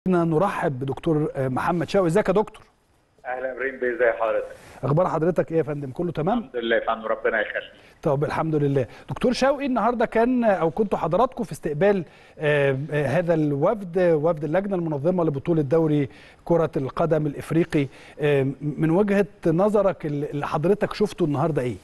نرحب بدكتور محمد شاوي ازيك يا دكتور اهلا ابراهيم بيه ازي حضرتك اخبار حضرتك ايه يا فندم كله تمام الحمد لله يا فندم ربنا يخليك طب الحمد لله دكتور شوقي النهارده كان او كنتوا حضراتكم في استقبال آه، آه، هذا الوفد وفد اللجنه المنظمه لبطوله دوري كره القدم الافريقي آه، من وجهه نظرك اللي حضرتك شفته النهارده ايه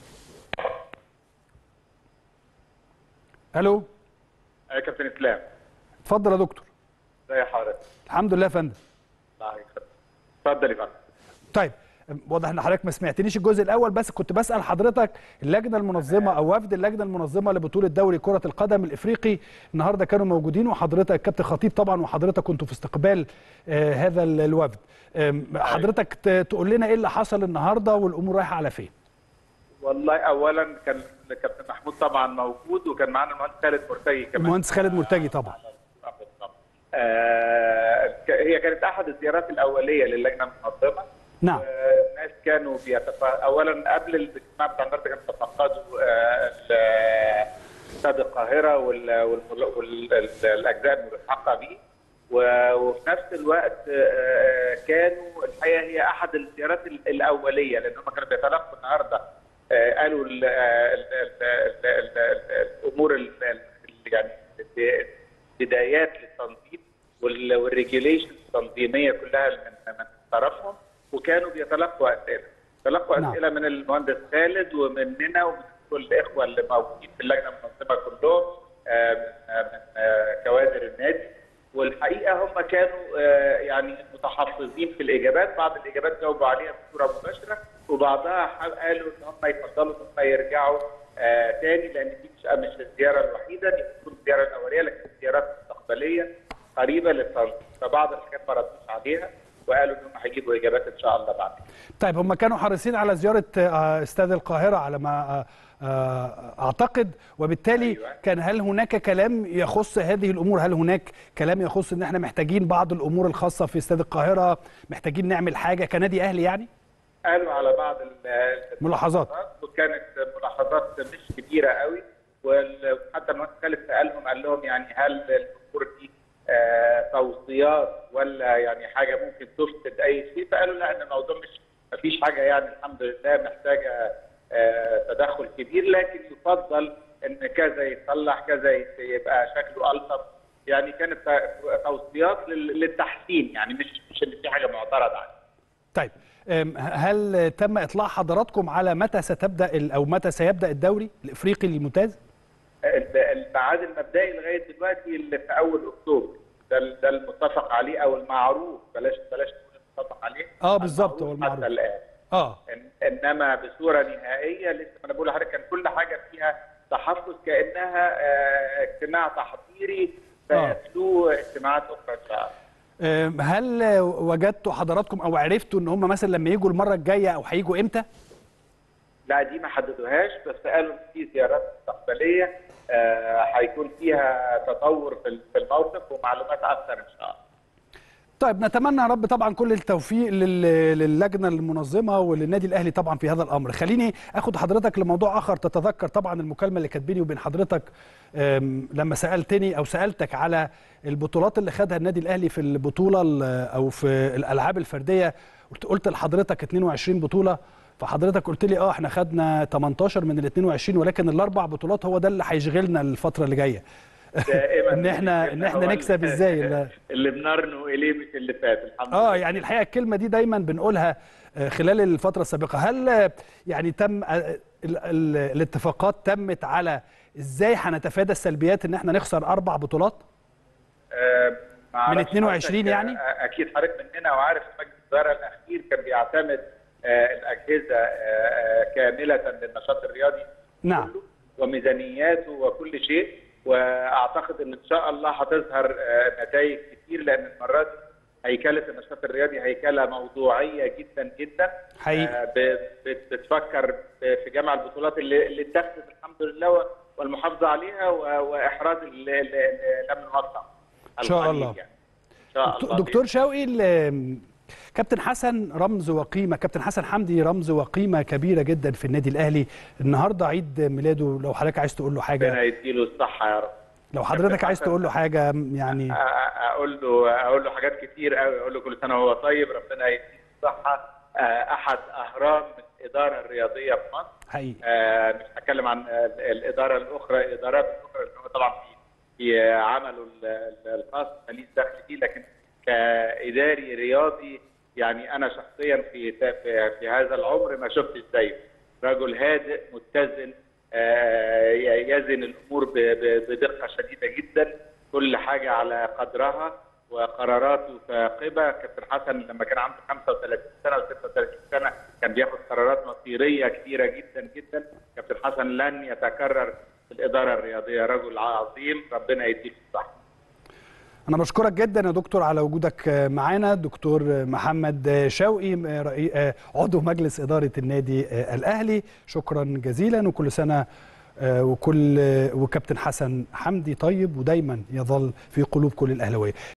الو يا كابتن اسلام اتفضل يا دكتور ازي حضرتك الحمد لله يا فندم الله يخليك اتفضل يا فندم طيب واضح ان حضرتك ما سمعتنيش الجزء الاول بس كنت بسال حضرتك اللجنه المنظمه او وفد اللجنه المنظمه لبطوله دوري كره القدم الافريقي النهارده كانوا موجودين وحضرتك كابتن خطيب طبعا وحضرتك كنتوا في استقبال آه هذا ال- الوفد آم، حضرتك ت- تقول لنا ايه اللي حصل النهارده والامور رايحه على فين والله اولا كان كابتن محمود طبعا موجود وكان معانا المهندس خالد مرتجي كمان المهندس خالد مرتجي طبعا آه ك- هي كانت احد الزيارات الاوليه للجنه المنظمه نعم آه، الناس كانوا بيتف... اولا قبل الاجتماع بتاع النهارده كانوا بيتفقدوا آه، ال- استاد القاهره والاجزاء الملحقه به و- وفي نفس الوقت آه، كانوا الحقيقه هي احد الزيارات ال- الاوليه لان هم كانوا بيتلقوا النهارده آه، قالوا ال- ال- ال- ال- ال- ال- الامور ال- ال- يعني بدايات للتنظيم والريجيوليشن التنظيميه كلها من من طرفهم وكانوا بيتلقوا اسئله تلقوا نعم. اسئله من المهندس خالد ومننا ومن كل الاخوه اللي موجودين في اللجنه المنظمه كلهم آه، من آه، من آه، كوادر النادي والحقيقه هم كانوا آه، يعني متحفظين في الاجابات بعض الاجابات جاوبوا عليها بصوره مباشره وبعضها ح- قالوا ان هم يفضلوا ان هم يرجعوا آه، تاني لان دي مش مش الزياره الوحيده دي بتكون الزياره الاوليه لكن زيارات مستقبليه قريبه للتنظيم فبعض الحاجات ما ردوش عليها وقالوا ان هم هيجيبوا اجابات ان شاء الله بعد طيب هم كانوا حريصين على زياره آه، استاد القاهره على ما آه، آه، اعتقد وبالتالي أيوة. كان هل هناك كلام يخص هذه الامور هل هناك كلام يخص ان احنا محتاجين بعض الامور الخاصه في استاد القاهره محتاجين نعمل حاجه كنادي اهلي يعني قالوا على بعض ال- ملاحظات. وكانت ملاحظات مش كبيره قوي وال- وحتى المهندس خالد سالهم قال لهم يعني هل الامور دي آه، توصيات ولا يعني حاجه ممكن تفسد اي شيء فقالوا لا ان الموضوع مش ما فيش حاجه يعني الحمد لله محتاجه آه، تدخل كبير لكن يفضل ان كذا يتصلح كذا يت- يبقى شكله الطف يعني كانت ت- توصيات لل- للتحسين يعني مش مش ان في حاجه معترض عليها طيب أم، هل تم اطلاع حضراتكم على متى ستبدا ال- او متى سيبدا الدوري الافريقي الممتاز الميعاد المبدئي لغايه دلوقتي اللي في اول اكتوبر ده ال- ده المتفق عليه او المعروف بلاش بلاش نقول المتفق عليه آه، بالظبط، هو المعروف. حتى الان اه إن- انما بصوره نهائيه لسه ما انا بقول لحضرتك كان كل حاجه فيها تحفظ كانها آه، اجتماع تحضيري آه. سيتلوه اجتماعات اخرى ان شاء الله أم، هل وجدتوا حضراتكم او عرفتوا ان هم مثلا لما يجوا المره الجايه او هيجوا امتى لا دي ما حددوهاش بس قالوا ان في زيارات مستقبليه آه، هيكون فيها تطور في ال- في الموقف ومعلومات اكثر ان شاء الله طيب نتمنى يا رب طبعا كل التوفيق لل- للجنه المنظمه وللنادي الاهلي طبعا في هذا الامر خليني اخد حضرتك لموضوع اخر تتذكر طبعا المكالمه اللي كانت بيني وبين حضرتك أم، لما سالتني او سالتك على البطولات اللي خدها النادي الاهلي في البطوله ال- او في الالعاب الفرديه قلت- قلت لحضرتك 22 بطوله فحضرتك قلت لي اه احنا خدنا 18 من ال 22 ولكن الاربع بطولات هو ده اللي هيشغلنا الفتره اللي جايه دائما ان احنا ان احنا هو نكسب ال- ازاي لا. اللي بنرنو اليه مش اللي فات الحمد اه لله يعني الحقيقه الكلمه دي دايما بنقولها آه، خلال الفتره السابقه هل آه، يعني تم آه، ال- ال- الاتفاقات تمت على ازاي هنتفادى السلبيات ان احنا نخسر اربع بطولات آه، ما من أعرفش 22 حضرتك، يعني؟ آه، اكيد حضرتك مننا وعارف مجلس الاداره الاخير كان بيعتمد آه، الاجهزه آه، آه، كامله للنشاط الرياضي نعم. كله وميزانياته وكل شيء واعتقد ان ان شاء الله هتظهر آه، نتائج كتير لان المره دي هيكله النشاط الرياضي هيكله موضوعيه جدا جدا حقيقي. آه، ب- بت- بتفكر في جمع البطولات اللي اللي اتخذت الحمد لله و- والمحافظه عليها و- واحراز ال- ال- ال- لم نوقع إن شاء القليل الله. يعني. ان شاء الله دكتور شوقي ال- كابتن حسن رمز وقيمه كابتن حسن حمدي رمز وقيمه كبيره جدا في النادي الاهلي النهارده عيد ميلاده لو حضرتك عايز تقول له ربنا حاجه يديله الصحه يا رب لو حضرتك عايز تقول له حاجه يعني اقول له اقول له حاجات كتير قوي اقول له كل سنه وهو طيب ربنا يديه الصحه احد اهرام الاداره الرياضيه في مصر حقيقي آه مش هتكلم عن الاداره الاخرى الادارات الاخرى اللي هو طبعا في في عمله الخاص ماليش دخل فيه لكن كاداري رياضي يعني انا شخصيا في في هذا العمر ما شفتش زيه رجل هادئ متزن آه يزن الامور بدقه شديده جدا كل حاجه على قدرها وقراراته ثاقبه كابتن حسن لما كان عنده 35 سنه و 36 سنه كان بياخد قرارات مصيريه كثيره جدا جدا كابتن حسن لن يتكرر في الاداره الرياضيه رجل عظيم ربنا يديه الصحه أنا بشكرك جدا يا دكتور على وجودك معانا دكتور محمد شوقي عضو مجلس إدارة النادي الأهلي شكرا جزيلا وكل سنة وكل وكابتن حسن حمدي طيب ودايما يظل في قلوب كل الأهلاوية